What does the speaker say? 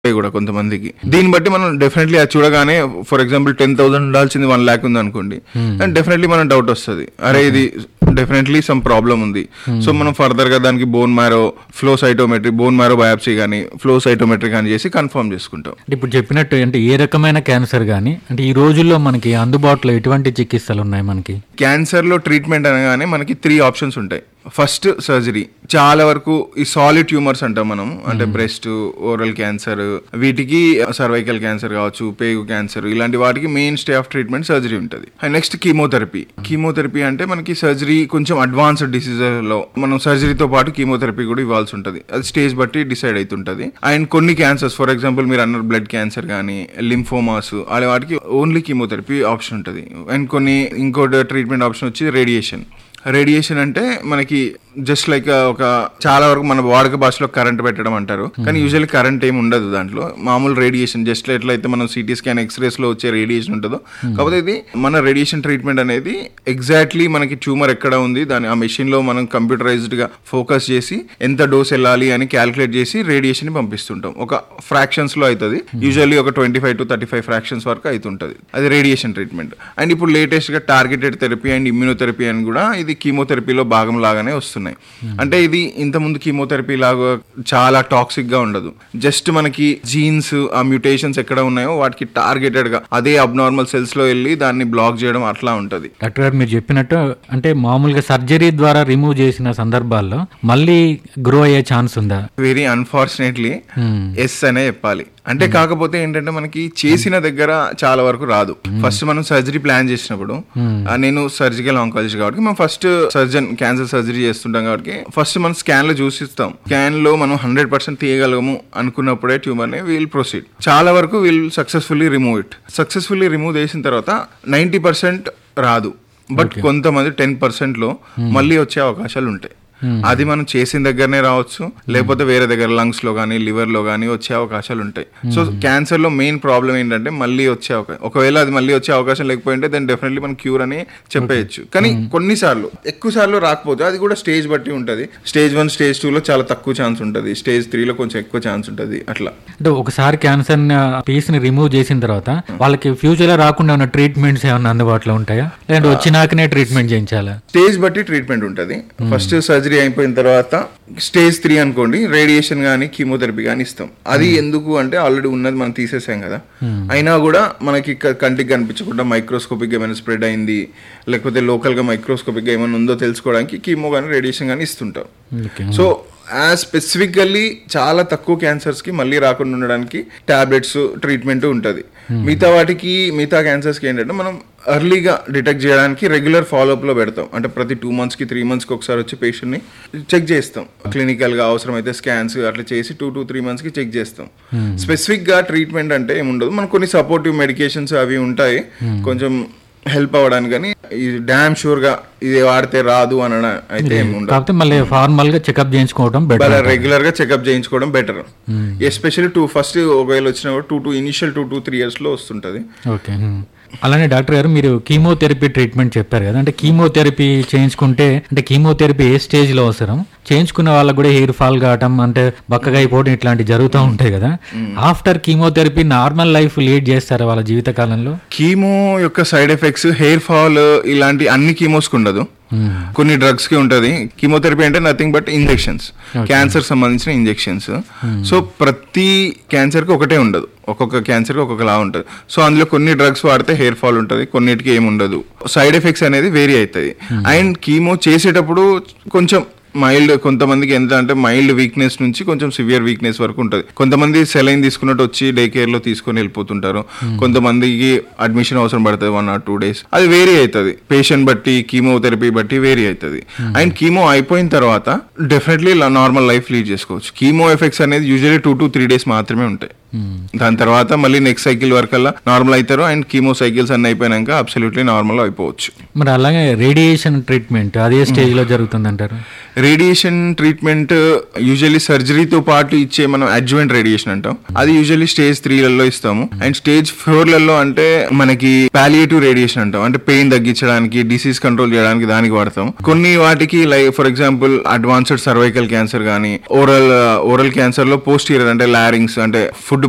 ఉంటాయి కూడా కొంతమందికి దీన్ని బట్టి మనం డెఫినెట్లీ అది చూడగానే ఫర్ ఎగ్జాంపుల్ టెన్ థౌసండ్ ఉండాల్సింది వన్ ల్యాక్ ఉంది అనుకోండి అండ్ డెఫినెట్లీ మనం డౌట్ వస్తుంది అరే ఇది డెఫినెట్లీ సమ్ ప్రాబ్లం ఉంది సో మనం ఫర్దర్ గా దానికి bone marrow flow cytometry bone marrow biopsy కానీ ఫ్లో సైటోమెట్రీ కానీ చేసి కన్ఫర్మ్ చేసుకుంటాం అంటే ఇప్పుడు చెప్పినట్టు అంటే ఏ రకమైన క్యాన్సర్ కానీ అంటే ఈ రోజుల్లో మనకి అందుబాటులో ఎటువంటి చికిత్సలు ఉన్నాయి మనకి క్యాన్సర్ లో ట్రీట్మెంట్ అనగానే మనకి త్రీ ఆప్షన్స్ ఉంటాయి ఫస్ట్ సర్జరీ చాలా వరకు ఈ సాలిడ్ ట్యూమర్స్ అంటాం మనం అంటే బ్రెస్ట్ ఓరల్ క్యాన్సర్ వీటికి సర్వైకల్ క్యాన్సర్ కావచ్చు పేగు క్యాన్సర్ ఇలాంటి వాటికి mainstay of treatment surgery ఉంటుంది అండ్ నెక్స్ట్ కీమోథెరపీ కీమోథెరపీ అంటే మనకి సర్జరీ కొంచెం అడ్వాన్స్డ్ డిసీజ్ లో మనం సర్జరీతో పాటు కీమోథెరపీ కూడా ఇవ్వాల్సి ఉంటుంది అది స్టేజ్ బట్టి డిసైడ్ అవుతుంటది అండ్ కొన్ని క్యాన్సర్స్ ఫర్ ఎగ్జాంపుల్ మీరు అన్నారు బ్లడ్ క్యాన్సర్ కానీ లింఫోమాస్ అలా వాటికి ఓన్లీ కీమోథెరపీ ఆప్షన్ ఉంటుంది అండ్ కొన్ని ఇంకోటి ట్రీట్మెంట్ ఆప్షన్ వచ్చి రేడియేషన్ రేడియేషన్ అంటే మనకి జస్ట్ లైక్ ఒక చాలా వరకు మన వాడక భాషలో కరెంట్ పెట్టడం అంటారు కానీ యూజువల్లీ కరెంట్ ఏమి ఉండదు దాంట్లో మామూలు రేడియేషన్ జస్ట్ ఎట్లయితే మనం సిటీ స్కాన్ ఎక్స్రేస్ లో వచ్చే రేడియేషన్ ఉంటుందో కాకపోతే ఇది మన రేడియేషన్ ట్రీట్మెంట్ అనేది ఎగ్జాక్ట్లీ మనకి ట్యూమర్ ఎక్కడ ఉంది దాని ఆ మెషిన్ లో మనం కంప్యూటరైజ్డ్ గా ఫోకస్ చేసి ఎంత డోస్ వెళ్ళాలి అని క్యాలిక్యులేట్ చేసి రేడియేషన్ ని పంపిస్తుంటాం ఒక ఫ్రాక్షన్స్ లో అవుతుంది యూజువల్లీ ఒక twenty five to thirty five fractions వరకు అవుతుంటది అది రేడియేషన్ ట్రీట్మెంట్ అండ్ ఇప్పుడు లేటెస్ట్ గా టార్గెటెడ్ థెరపీ అండ్ ఇమ్యూనోథెరపీ అని కూడా ఇది కీమోథెరపీలో భాగం లాగానే వస్తున్నాయి అంటే ఇది ఇంతకుముందు కీమోథెరపీ లాగా చాలా టాక్సిక్ గా ఉండదు జస్ట్ మనకి జీన్స్ ఆ మ్యూటేషన్స్ ఎక్కడ ఉన్నాయో వాటికి టార్గెటెడ్ గా అదే అబ్నార్మల్ సెల్స్ లో వెళ్ళి దాన్ని బ్లాక్ చేయడం అట్లా ఉంటది డాక్టర్ గారు మీరు చెప్పినట్టు అంటే మామూలుగా సర్జరీ ద్వారా రిమూవ్ చేసిన సందర్భాల్లో మళ్ళీ గ్రో అయ్యే ఛాన్స్ ఉందా వెరీ అన్ఫార్చునేట్లీ Hmm. ఎస్ అనే చెప్పాలి అంటే కాకపోతే ఏంటంటే మనకి చేసిన దగ్గర చాలా వరకు రాదు ఫస్ట్ మనం సర్జరీ ప్లాన్ చేసినప్పుడు ఆ, నేను సర్జికల్ ఆంకాలజీ కాబట్టి మనం ఫస్ట్ సర్జన్ క్యాన్సర్ సర్జరీ చేస్తుంటాం కాబట్టి ఫస్ట్ మనం స్కాన్ లో చూసిస్తాం స్కాన్ లో మనం హండ్రెడ్ పర్సెంట్ తీయగలము అనుకున్నప్పుడే ట్యూమర్ ని వీల్ ప్రొసీడ్ చాలా వరకు we'll successfully remove it successfully remove చేసిన తర్వాత నైంటీ పర్సెంట్ రాదు బట్ కొంతమంది టెన్ పర్సెంట్ లో మళ్ళీ వచ్చే అవకాశాలు ఉంటాయి అది మనం చేసిన దగ్గరనే రావచ్చు లేకపోతే వేరే దగ్గర లంగ్స్ లో కానీ లివర్ లో కానీ వచ్చే అవకాశాలు ఉంటాయి సో క్యాన్సర్ లో మెయిన్ ప్రాబ్లం ఏంటంటే మళ్ళీ వచ్చే అవకాశం ఒకవేళ అది మళ్ళీ వచ్చే అవకాశం లేకపోయింటే దాన్ని డెఫినెట్లీ మనం క్యూర్ అని చెప్పేయచ్చు కానీ కొన్నిసార్లు ఎక్కువ సార్లు రాకపోతే అది కూడా స్టేజ్ బట్టి ఉంటది స్టేజ్ వన్ స్టేజ్ టూ లో చాలా తక్కువ ఛాన్స్ ఉంటది స్టేజ్ త్రీ లో కొంచెం ఎక్కువ ఛాన్స్ ఉంటది అట్లా అంటే ఒకసారి క్యాన్సర్ పీస్ ని రిమూవ్ చేసిన తర్వాత వాళ్ళకి ఫ్యూచర్ లో రాకుండా ఉన్న ట్రీట్మెంట్స్ ఏమైనా అందుబాటులో ఉంటాయా లేదంటే వచ్చినాకనే ట్రీట్మెంట్ చేయించాలా స్టేజ్ బట్టి ట్రీట్మెంట్ ఉంటుంది ఫస్ట్ సర్జరీ అయిపోయిన తర్వాత స్టేజ్ త్రీ అనుకోండి రేడియేషన్ కానీ కీమోథెరపీ కానీ ఇస్తాం అది ఎందుకు అంటే ఆల్రెడీ ఉన్నది మనం తీసేసాం కదా అయినా కూడా మనకి క- కంటికి కనిపించకుండా మైక్రోస్కోపిక్ ఏమైనా స్ప్రెడ్ అయింది లేకపోతే లోకల్ గా మైక్రోస్కోపిక్ గా ఏమైనా ఉందో తెలుసుకోవడానికి కీమో కానీ రేడియేషన్ కానీ ఇస్తుంటాం ఓకే సో యాజ్ స్పెసిఫికల్లీ చాలా తక్కువ క్యాన్సర్స్ కి మళ్ళీ రాకుండా ఉండడానికి టాబ్లెట్స్ ట్రీట్మెంట్ ఉంటుంది మిగతా వాటికి మిగతా క్యాన్సర్స్ కి ఏంటంటే మనం ఎర్లీగా డిటెక్ట్ చేయడానికి రెగ్యులర్ ఫాలోఅప్ లో పెడతాం అంటే ప్రతి టూ మంత్స్ కి త్రీ మంత్స్ కి ఒకసారి వచ్చి పేషెంట్ ని చెక్ చేస్తాం క్లినికల్ గా అవసరమైతే స్కాన్స్ అట్లా చేసి టూ టు త్రీ మంత్స్ కి చెక్ చేస్తాం స్పెసిఫిక్ గా ట్రీట్మెంట్ అంటే ఏముండదు మనకు కొన్ని సపోర్టివ్ మెడికేషన్స్ అవి ఉంటాయి కొంచెం హెల్ప్ అవ్వడానికి కానీ ఇది డ్యామ్ షూర్ గా ఇది వాడితే రాదు అనడం అయితే ఏమి ఉండదు కాకపోతే మళ్ళీ ఫార్మల్ గా చెకప్ చేయించుకోవడం బెటర్ రెగ్యులర్ గా చెకప్ చేయించుకోవడం బెటర్ ఎస్పెషల్లీ టూ ఫస్ట్ ఒకవేళ వచ్చిన two two initial two to three years లో వస్తుంటది ఓకే హ్మ్. అలానే డాక్టర్ గారు మీరు కీమోథెరపీ ట్రీట్మెంట్ చెప్పారు కదా అంటే కీమోథెరపీ చేయించుకుంటే అంటే కీమోథెరపీ ఏ స్టేజ్ లో అవసరం చేయించుకున్న వాళ్ళకు కూడా హెయిర్ ఫాల్ కావటం అంటే బక్కగా అయిపోవడం ఇట్లాంటి జరుగుతూ ఉంటాయి కదా after chemotherapy normal life lead చేస్తారా వాళ్ళ జీవిత కాలంలో కీమో యొక్క సైడ్ ఎఫెక్ట్స్ హెయిర్ ఫాల్ ఇలాంటి అన్ని కీమోస్ కి ఉండదు కొన్ని డ్రగ్స్ కి ఉంటది కీమోథెరపీ అంటే నథింగ్ బట్ ఇంజెక్షన్స్ క్యాన్సర్ సంబంధించిన ఇంజెక్షన్స్ సో ప్రతి క్యాన్సర్ కి ఒకటే ఉండదు ఒక్కొక్క క్యాన్సర్ కి ఒక్కొక్కలా ఉంటుంది సో అందులో కొన్ని డ్రగ్స్ వాడితే హెయిర్ ఫాల్ ఉంటుంది కొన్నిటికి ఏమి ఉండదు సైడ్ ఎఫెక్ట్స్ అనేది వేరీ అవుతాయి అండ్ కీమో చేసేటప్పుడు కొంచెం మైల్డ్ కొంతమందికి ఎంత అంటే మైల్డ్ వీక్నెస్ నుంచి కొంచెం సివియర్ వీక్నెస్ వరకు ఉంటుంది కొంతమంది సెలైన్ తీసుకున్నట్టు వచ్చి డే కేర్ లో తీసుకొని వెళ్ళిపోతుంటారు కొంతమందికి అడ్మిషన్ అవసరం పడుతుంది వన్ ఆర్ టూ డేస్ అది వేరీ అవుతుంది పేషెంట్ బట్టి కీమోథెరపీ బట్టి వేరీ అవుతుంది అండ్ కీమో అయిపోయిన తర్వాత డెఫినెట్లీ నార్మల్ లైఫ్ లీడ్ చేసుకోవచ్చు కీమో ఎఫెక్ట్స్ అనేది usually two to three days మాత్రమే ఉంటాయి దాని తర్వాత మళ్ళీ నెక్స్ట్ సైకిల్ వరకల్లా నార్మల్ అవుతారు అండ్ కీమో సైకిల్స్ అన్ని అయిపోయినాక అబ్సల్యూట్లీ నార్మల్ అయిపోవచ్చు మరి అలాగే రేడియేషన్ ట్రీట్మెంట్ అదే స్టేజ్ లో జరుగుతుంది అంటారు రేడియేషన్ ట్రీట్మెంట్ యూజువల్లీ సర్జరీతో పాటు ఇచ్చే మనం అడ్జువెంట్ రేడియేషన్ అంటాం అది యూజువల్లీ స్టేజ్ త్రీలలో ఇస్తాము అండ్ స్టేజ్ ఫోర్లలో అంటే మనకి పాలియేటివ్ రేడియేషన్ అంటాం అంటే పెయిన్ తగ్గించడానికి డిసీజ్ కంట్రోల్ చేయడానికి దానికి వాడతాం కొన్ని వాటికి like for example advanced cervical cancer కానీ ఓరల్ ఓరల్ క్యాన్సర్ లో పోస్ట్ అంటే లారింగ్స్ అంటే ఫుడ్